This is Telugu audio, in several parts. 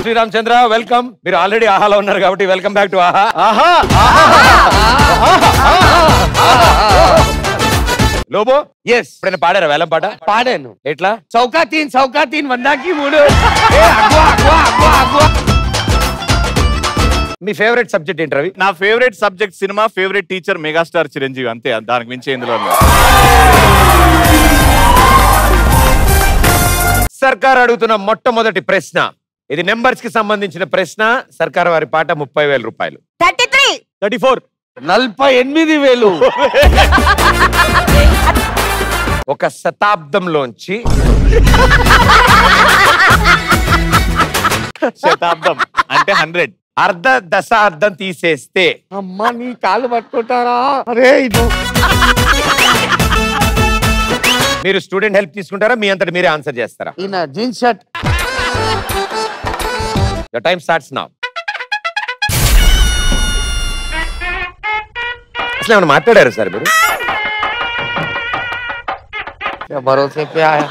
శ్రీరామచంద్ర వెల్కమ్ మీరు ఆల్రెడీ ఆహాలో ఉన్నారు కాబట్టి వెల్కమ్ బ్యాక్ టు ఆహా ఆహా లోబో ఎస్ ఎప్పుడైనా పాడారా వేలం పాట పాడాను ఎట్లా చౌకా తీన్ చౌకా తీన్ వందాకి మూడు ఏ, అగ్వా, అగ్వా, అగ్వా, అగ్వా. మీ ఫేవరెట్ సబ్జెక్ట్ ఏంటి రవి నా favourite subject cinema favourite teacher megastar Chiranjeevi అంతే దానికి మించి ఎందులో లేదు. సర్కార్ అడుగుతున్న మొట్టమొదటి ప్రశ్న ఇది నెంబర్స్ కి సంబంధించిన ప్రశ్న సర్కార్ వారి పాట ముప్పై వేల రూపాయలు థర్టీ త్రీ థర్టీ ఫోర్ నలభై ఎనిమిది వేలు ఒక శతాబ్దంలోంచి శతాబ్దం అంటే హండ్రెడ్ అర్ధ దశాబ్దం తీసేస్తే అమ్మా నీ కాళ్ళు పట్టుకుంటారా అరే ఇది మీరు స్టూడెంట్ హెల్ప్ తీసుకుంటారా మీ అంతటి మీరే ఆన్సర్ చేస్తారా ఈయన jeans shirt the time starts నా అసలు ఏమైనా మాట్లాడారు సార్ మీరు భరోసే పే ఆయా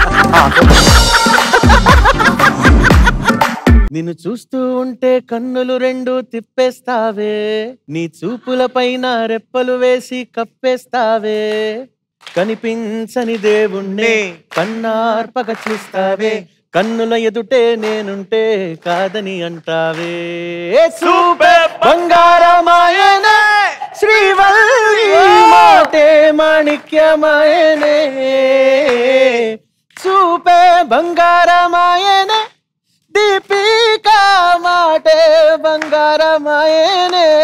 నిన్ను చూస్తూ ఉంటే కన్నులు రెండు తిప్పేస్తావే నీ చూపుల పైన రెప్పలు వేసి కప్పేస్తావే కనిపించని దేవుణ్ణి కన్నార్పక చూస్తావే కన్నుల ఎదుటే నేనుంటే కాదని అంటావే సూపే బంగారమాయనే శ్రీవల్లి మాటే మాణిక్యమాయనే చూపే బంగారమాయనే దీపిక మాటే బంగారమాయనే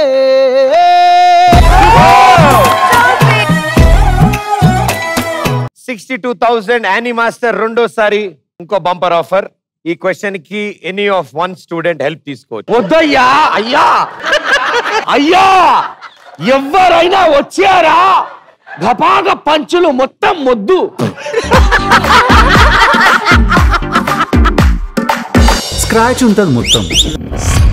సిక్స్టీ టూ థౌసండ్ యానీ మాస్టర్ రెండోసారి ఇంకో బంపర్ ఆఫర్ ఈ క్వశ్చన్ కి any of one student help తీసుకోవచ్చు వద్దయ్యా అయ్యా అయ్యా ఎవరైనా వచ్చారా గపాగ పంచులు మొత్తం మొద్దు స్క్రాచ్ ఉంటుంది మొత్తం